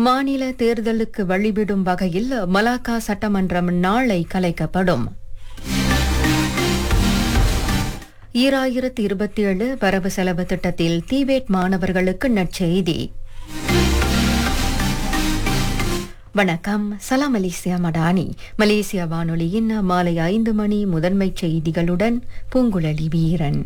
மாநில தேர்தலுக்கு வழிவிடும் வகையில் மலாக்கா சட்டமன்றம் நாளை கலைக்கப்படும் ஈராயிரத்து இருபத்தி ஏழு வரவு செலவு திட்டத்தில் தீவேட் மாணவர்களுக்கு நற்செய்தி வணக்கம் சலாம் மலேசியா மடானி மலேசியா வானொலியின் மாலை ஐந்து மணி முதன்மைச் செய்திகளுடன் பூங்குழலி வீரன்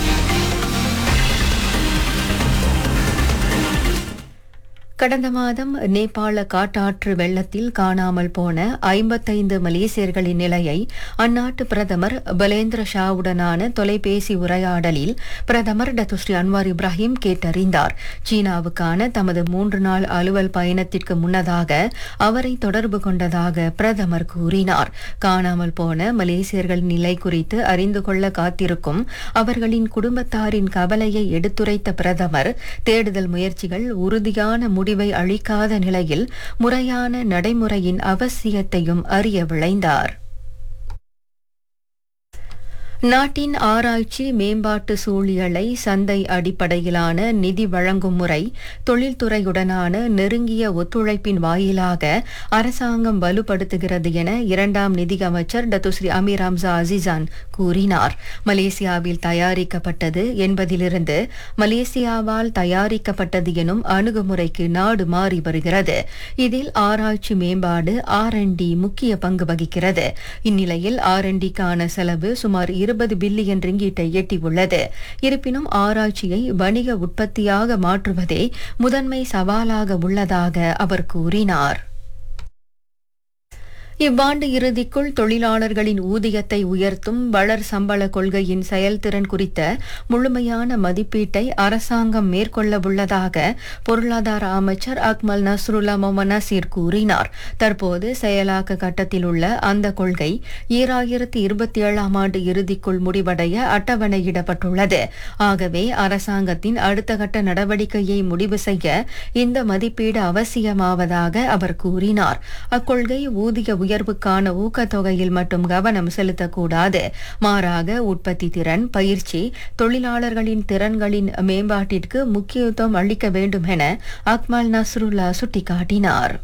கடந்த மாதம் நேபாள காட்டாற்று வெள்ளத்தில் காணாமல் போன ஐம்பத்தைந்து மலேசியர்களின் நிலையை அந்நாட்டு பிரதமர் பலேந்திர ஷாவுடனான தொலைபேசி உரையாடலில் பிரதமர் டத்துஸ்ரீ அன்வார் இப்ராஹிம் கேட்டறிந்தார் சீனாவுக்கான தமது மூன்று நாள் அலுவல் பயணத்திற்கு முன்னதாக அவரை தொடர்பு கொண்டதாக பிரதமர் கூறினார் காணாமல் போன மலேசியர்களின் நிலை குறித்து அறிந்து கொள்ள காத்திருக்கும் அவர்களின் குடும்பத்தாரின் கவலையை எடுத்துரைத்த பிரதமர் தேடுதல் முயற்சிகள் உறுதியான முடிவை அளிக்காத நிலையில் முறையான நடைமுறையின் அவசியத்தையும் அறிய விளைந்தார் நாட்டின் ஆராய்ச்சி மேம்பாட்டு சூழியலை சந்தை அடிப்படையிலான நிதி வழங்கும் முறை தொழில்துறையுடனான நெருங்கிய ஒத்துழைப்பின் வாயிலாக அரசாங்கம் வலுப்படுத்துகிறது என இரண்டாம் நிதியமைச்சர் டத்துஸ்ரீ அமீர் ஹம்சா அசிசான் கூறினார் மலேசியாவில் தயாரிக்கப்பட்டது என்பதிலிருந்து மலேசியாவால் தயாரிக்கப்பட்டது எனும் அணுகுமுறைக்கு நாடு மாறி வருகிறது இதில் ஆராய்ச்சி மேம்பாடு ஆர் முக்கிய பங்கு வகிக்கிறது இந்நிலையில் ஆர் க்கான செலவு சுமார் இருபது பில்லியன் ரிங்கீட்டை எட்டியுள்ளது இருப்பினும் ஆராய்ச்சியை வணிக உற்பத்தியாக மாற்றுவதே முதன்மை சவாலாக உள்ளதாக அவர் கூறினார் இவ்வாண்டு இறுதிக்குள் தொழிலாளர்களின் ஊதியத்தை உயர்த்தும் வளர் சம்பள கொள்கையின் செயல்திறன் குறித்த முழுமையான மதிப்பீட்டை அரசாங்கம் மேற்கொள்ளவுள்ளதாக பொருளாதார அமைச்சர் அக்மல் நஸ்ருல்லா மொமன் நசீர் கூறினார் தற்போது செயலாக்க கட்டத்தில் உள்ள அந்த கொள்கை ஈராயிரத்தி இருபத்தி ஏழாம் ஆண்டு இறுதிக்குள் முடிவடைய அட்டவணையிடப்பட்டுள்ளது ஆகவே அரசாங்கத்தின் அடுத்த கட்ட நடவடிக்கையை முடிவு செய்ய இந்த மதிப்பீடு அவசியமாவதாக அவர் கூறினார் அக்கொள்கை ஊதிய உயர்வுக்கான ஊக்கத்தொகையில் மட்டும் கவனம் செலுத்தக்கூடாது மாறாக உற்பத்தி திறன் பயிற்சி தொழிலாளர்களின் திறன்களின் மேம்பாட்டிற்கு முக்கியத்துவம் அளிக்க வேண்டும் என அக்மல் நஸ்ருல்லா சுட்டிக்காட்டினார்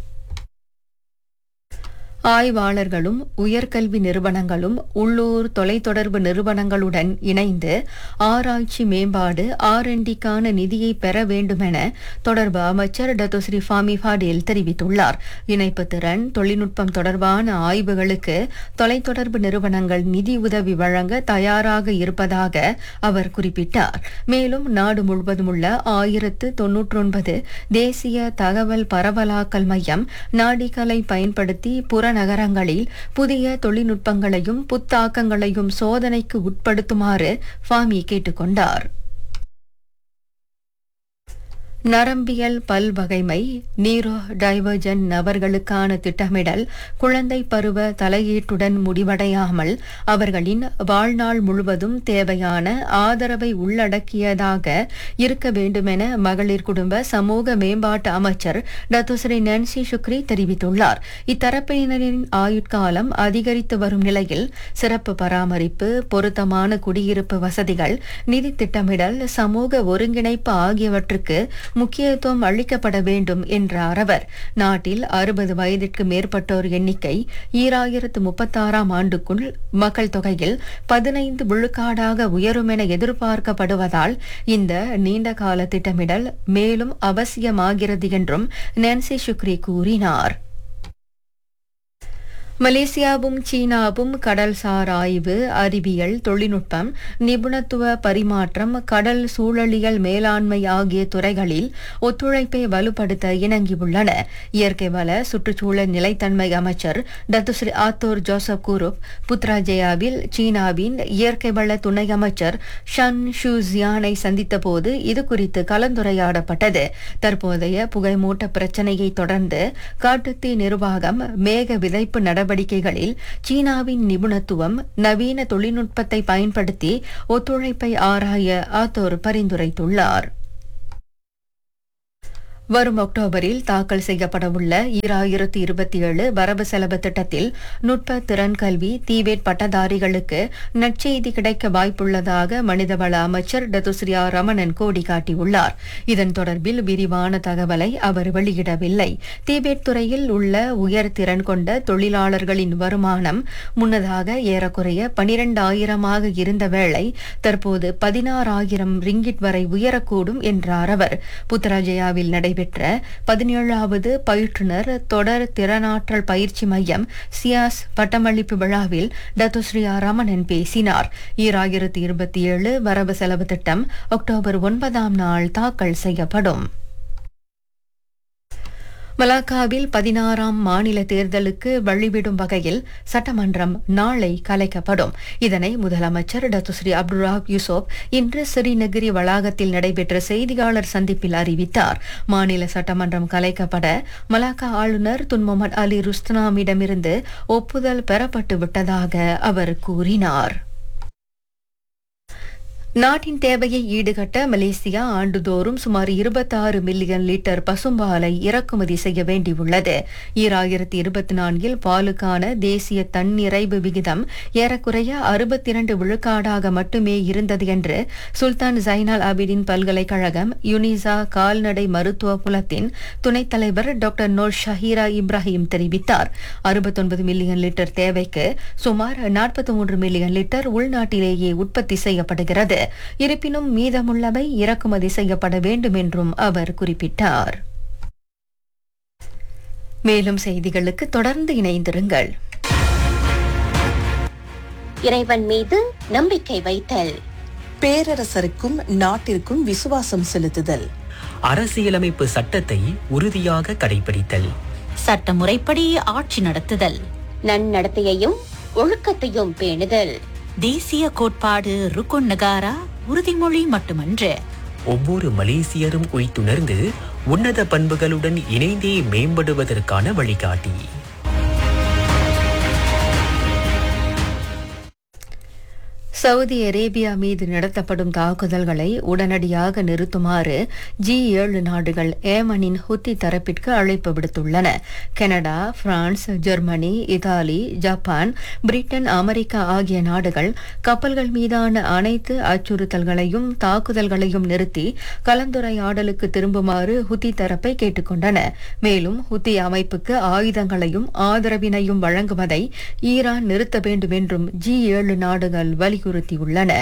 ஆய்வாளர்களும் உயர்கல்வி நிறுவனங்களும் உள்ளூர் தொலைத்தொடர்பு நிறுவனங்களுடன் இணைந்து ஆராய்ச்சி மேம்பாடு ஆர்என்டிக்கான நிதியை பெற வேண்டுமென தொடர்பு அமைச்சர் டத்தோஸ்ரீ ஃபாமி ஃபாடேல் தெரிவித்துள்ளார் இணைப்பு திறன் தொழில்நுட்பம் தொடர்பான ஆய்வுகளுக்கு தொலைத்தொடர்பு நிறுவனங்கள் நிதி உதவி வழங்க தயாராக இருப்பதாக அவர் குறிப்பிட்டார் மேலும் நாடு முழுவதும் உள்ள ஆயிரத்து தொன்னூற்றொன்பது தேசிய தகவல் பரவலாக்கல் மையம் நாடிகளை பயன்படுத்தி புற நகரங்களில் புதிய தொழில்நுட்பங்களையும் புத்தாக்கங்களையும் சோதனைக்கு உட்படுத்துமாறு ஃபாமி கேட்டுக்கொண்டார் நரம்பியல் பல்வகைமை நீரோ டைவர்ஜன் நபர்களுக்கான திட்டமிடல் குழந்தை பருவ தலையீட்டுடன் முடிவடையாமல் அவர்களின் வாழ்நாள் முழுவதும் தேவையான ஆதரவை உள்ளடக்கியதாக இருக்க வேண்டுமென மகளிர் குடும்ப சமூக மேம்பாட்டு அமைச்சர் டத்துஸ்ரீ நான்சி சுக்ரி தெரிவித்துள்ளார் இத்தரப்பினரின் ஆயுட்காலம் அதிகரித்து வரும் நிலையில் சிறப்பு பராமரிப்பு பொருத்தமான குடியிருப்பு வசதிகள் நிதி திட்டமிடல் சமூக ஒருங்கிணைப்பு ஆகியவற்றுக்கு முக்கியத்துவம் அளிக்கப்பட வேண்டும் என்றார் அவர் நாட்டில் அறுபது வயதிற்கு மேற்பட்டோர் எண்ணிக்கை ஈராயிரத்து முப்பத்தாறாம் ஆண்டுக்குள் மக்கள் தொகையில் பதினைந்து விழுக்காடாக உயரும் என எதிர்பார்க்கப்படுவதால் இந்த நீண்டகால திட்டமிடல் மேலும் அவசியமாகிறது என்றும் நான்சி சுக்ரி கூறினார் மலேசியாவும் சீனாவும் கடல்சார் ஆய்வு அறிவியல் தொழில்நுட்பம் நிபுணத்துவ பரிமாற்றம் கடல் சூழலியல் மேலாண்மை ஆகிய துறைகளில் ஒத்துழைப்பை வலுப்படுத்த இணங்கியுள்ளன இயற்கை வள சுற்றுச்சூழல் நிலைத்தன்மை அமைச்சர் டத்துஸ்ரீ ஆத்தோர் ஜோசப் குரூப் புத்ராஜயாவில் சீனாவின் இயற்கை வள துணை அமைச்சர் ஷன் ஷூசியானை சந்தித்தபோது இது குறித்து கலந்துரையாடப்பட்டது தற்போதைய புகைமூட்ட பிரச்சினையை தொடர்ந்து காட்டுத்தீ நிர்வாகம் மேக விதைப்பு நடவடிக்கை நடவடிக்கைகளில் சீனாவின் நிபுணத்துவம் நவீன தொழில்நுட்பத்தை பயன்படுத்தி ஒத்துழைப்பை ஆராய ஆத்தோர் பரிந்துரைத்துள்ளார் வரும் அக்டோபரில் தாக்கல் செய்யப்படவுள்ள ஈராயிரத்து இருபத்தி ஏழு வரவு செலவு திட்டத்தில் நுட்ப திறன் கல்வி தீவேட் பட்டதாரிகளுக்கு நற்செய்தி கிடைக்க வாய்ப்புள்ளதாக மனிதவள அமைச்சர் டதுஸ்ரியா ரமணன் கோடி காட்டியுள்ளார் இதன் தொடர்பில் விரிவான தகவலை அவர் வெளியிடவில்லை தீபேட் துறையில் உள்ள உயர் திறன் கொண்ட தொழிலாளர்களின் வருமானம் முன்னதாக ஏறக்குறைய பனிரெண்டாயிரமாக இருந்த வேளை தற்போது பதினாறாயிரம் ரிங்கிட் வரை உயரக்கூடும் என்றார் அவர் புத்தராஜயாவில் நடைபெற்ற பதினேழாவது பயிற்றுனர் தொடர் திறனாற்றல் பயிற்சி மையம் சியாஸ் பட்டமளிப்பு விழாவில் டத்துஸ்ரீயா ரமணன் பேசினார் ஈராயிரத்து இருபத்தி ஏழு வரவு செலவு திட்டம் அக்டோபர் ஒன்பதாம் நாள் தாக்கல் செய்யப்படும் மலாக்காவில் பதினாறாம் மாநில தேர்தலுக்கு வழிவிடும் வகையில் சட்டமன்றம் நாளை கலைக்கப்படும் இதனை முதலமைச்சர் டத்துஸ்ரீ அப்துராப் யூசுப் இன்று ஸ்ரீநகிரி வளாகத்தில் நடைபெற்ற செய்தியாளர் சந்திப்பில் அறிவித்தார் மாநில சட்டமன்றம் கலைக்கப்பட மலாக்கா ஆளுநர் துன் முகமது அலி ருஸ்தனாமிடமிருந்து ஒப்புதல் பெறப்பட்டு விட்டதாக அவர் கூறினார் நாட்டின் தேவையை ஈடுகட்ட மலேசியா ஆண்டுதோறும் சுமார் இருபத்தாறு மில்லியன் லிட்டர் பசும்பாலை இறக்குமதி செய்ய வேண்டியுள்ளது ஈராயிரத்தி இருபத்தி நான்கில் பாலுக்கான தேசிய தன்னிறைவு விகிதம் ஏறக்குறைய அறுபத்தி இரண்டு விழுக்காடாக மட்டுமே இருந்தது என்று சுல்தான் ஜைனால் அபிடின் பல்கலைக்கழகம் யுனிசா கால்நடை மருத்துவ புலத்தின் துணைத் தலைவர் டாக்டர் நோர் ஷஹீரா இப்ராஹிம் தெரிவித்தார் அறுபத்தொன்பது மில்லியன் லிட்டர் தேவைக்கு சுமார் நாற்பத்தி மூன்று மில்லியன் லிட்டர் உள்நாட்டிலேயே உற்பத்தி செய்யப்படுகிறது இருப்பினும் மீதமுள்ளவை இறக்குமதி செய்யப்பட வேண்டும் என்றும் அவர் குறிப்பிட்டார் மேலும் செய்திகளுக்கு தொடர்ந்து இணைந்திருங்கள் இறைவன் மீது நம்பிக்கை வைத்தல் பேரரசருக்கும் நாட்டிற்கும் விசுவாசம் செலுத்துதல் அரசியலமைப்பு சட்டத்தை உறுதியாக கடைபிடித்தல் சட்டமுறைப்படி ஆட்சி நடத்துதல் நன்னடத்தையையும் ஒழுக்கத்தையும் பேணுதல் தேசிய கோட்பாடு ருக்குன் நகாரா உறுதிமொழி மட்டுமன்று ஒவ்வொரு மலேசியரும் உய்த்துணர்ந்து உன்னத பண்புகளுடன் இணைந்தே மேம்படுவதற்கான வழிகாட்டி சவுதி அரேபியா மீது நடத்தப்படும் தாக்குதல்களை உடனடியாக நிறுத்துமாறு ஜி ஏழு நாடுகள் ஏமனின் ஹுத்தி தரப்பிற்கு அழைப்பு விடுத்துள்ளன Canada France Germany Italy Japan Britain America ஆகிய நாடுகள் கப்பல்கள் மீதான அனைத்து அச்சுறுத்தல்களையும் தாக்குதல்களையும் நிறுத்தி கலந்துரையாடலுக்கு திரும்புமாறு ஹுத்தி தரப்பை கேட்டுக்கொண்டன மேலும் ஹுத்தி அமைப்புக்கு ஆயுதங்களையும் ஆதரவினையும் வழங்குவதை ஈரான் நிறுத்த வேண்டும் என்றும் ஜி ஏழு நாடுகள் வலியுறுத்தியுள்ளன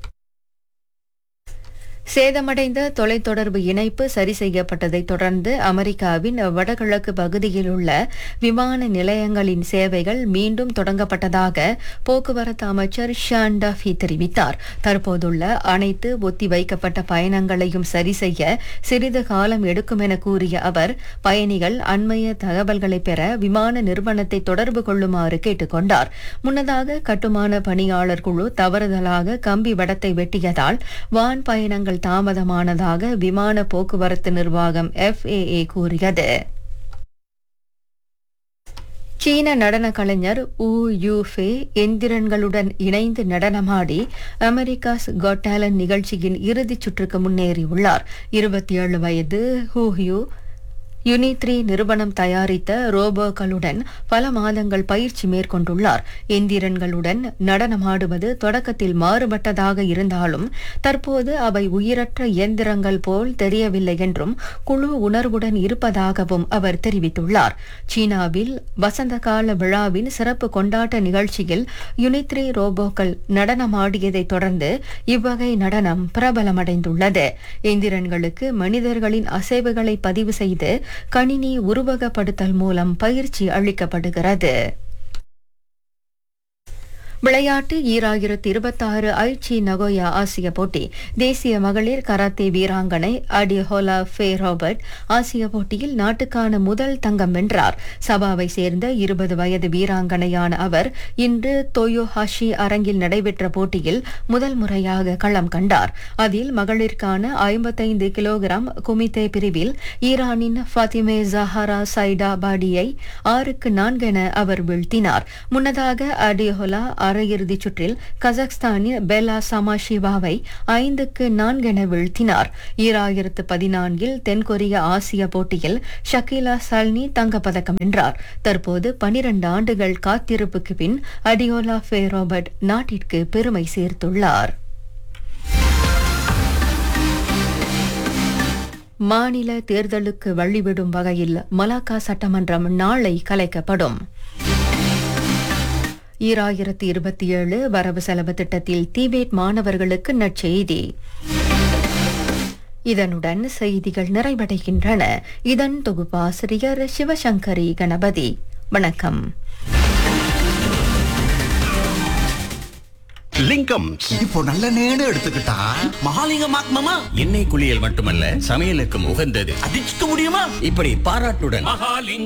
சேதமடைந்த தொலைத்தொடர்பு இணைப்பு சரி செய்யப்பட்டதைத் தொடர்ந்து அமெரிக்காவின் வடகிழக்கு பகுதியில் உள்ள விமான நிலையங்களின் சேவைகள் மீண்டும் தொடங்கப்பட்டதாக போக்குவரத்து அமைச்சர் ஷான் டஃபி தெரிவித்தார் தற்போதுள்ள அனைத்து ஒத்திவைக்கப்பட்ட பயணங்களையும் சரி செய்ய சிறிது காலம் எடுக்கும் என கூறிய அவர் பயணிகள் அண்மைய தகவல்களை பெற விமான நிறுவனத்தை தொடர்பு கொள்ளுமாறு கேட்டுக்கொண்டார் முன்னதாக கட்டுமான பணியாளர் குழு தவறுதலாக கம்பி வடத்தை வெட்டியதால் வான் பயணங்கள் தாமதமானதாக விமான போக்குவரத்து நிர்வாகம் FAA கூறியது சீன நடன கலைஞர் ஊ யூஃபே எந்திரன்களுடன் இணைந்து நடனமாடி அமெரிக்காஸ் காட் டேலண்ட் நிகழ்ச்சியின் இறுதிச் சுற்றுக்கு முன்னேறியுள்ளார் இருபத்தி ஏழு வயது ஹூ யூ யுனித்ரி நிறுவனம் தயாரித்த ரோபோக்களுடன் பல மாதங்கள் பயிற்சி மேற்கொண்டுள்ளார் எந்திரன்களுடன் நடனமாடுவது தொடக்கத்தில் மாறுபட்டதாக இருந்தாலும் தற்போது அவை உயிரற்ற இயந்திரங்கள் போல் தெரியவில்லை என்றும் குழு உணர்வுடன் இருப்பதாகவும் அவர் தெரிவித்துள்ளார் சீனாவில் வசந்த கால விழாவின் சிறப்பு கொண்டாட்ட நிகழ்ச்சியில் யுனித்ரி ரோபோக்கள் நடனமாடியதைத் தொடர்ந்து இவ்வகை நடனம் பிரபலமடைந்துள்ளது எந்திரன்களுக்கு மனிதர்களின் அசைவுகளை பதிவு செய்து கணினி உருவகப்படுத்தல் மூலம் பயிற்சி அளிக்கப்படுகிறது விளையாட்டு ஈராயிரத்தி இருபத்தாறு ஐச்சி நகோயா ஆசிய போட்டி தேசிய மகளிர் கராத்தே வீராங்கனை அடிஹோலா ஃபே ராபர்ட் ஆசிய போட்டியில் நாட்டுக்கான முதல் தங்கம் வென்றார் சபாவை சேர்ந்த இருபது வயது வீராங்கனையான அவர் இன்று தொயோஹாஷி அரங்கில் நடைபெற்ற போட்டியில் முதல் முறையாக களம் கண்டார் அதில் மகளிருக்கான ஐம்பத்தைந்து கிலோகிராம் குமிதே பிரிவில் ஈரானின் ஃபாத்திமே ஜஹாரா சைடா பாடியை ஆறுக்கு நான்கென அவர் வீழ்த்தினார் முன்னதாக அடிஹோலா அரையிறுதிச் சுற்றில் கஜகஸ்தானின் பெலா சமாஷிவாவை ஐந்துக்கு நான்கென வீழ்த்தினார் ஈராயிரத்து பதினான்கில் தென்கொரிய ஆசிய போட்டியில் ஷக்கீலா சல்னி தங்கப்பதக்கம் வென்றார் தற்போது பனிரண்டு ஆண்டுகள் காத்திருப்புக்கு பின் அடியோலா ஃபேரோபர்ட் நாட்டிற்கு பெருமை சேர்த்துள்ளார் மாநில தேர்தலுக்கு வழிவிடும் வகையில் மலாக்கா சட்டமன்றம் நாளை கலைக்கப்படும் ஈராயிரத்தி இருபத்தி ஏழு வரவு செலவு திட்டத்தில் திபேட் மாணவர்களுக்கு நற்செய்தி இதனுடன் செய்திகள் நிறைவடைகின்றன இதன் தொகுப்பாசிரியர் சிவசங்கரி கணபதி வணக்கம் லிங்கம் இப்போ நல்ல நேடு எடுத்துக்கிட்டா மகாலிங்கம் ஆத்மமா எண்ணெய் குளியல் மட்டுமல்ல சமையலுக்கும் உகந்தது அதிர்ஷ்ட முடியுமா இப்படி பாராட்டுடன்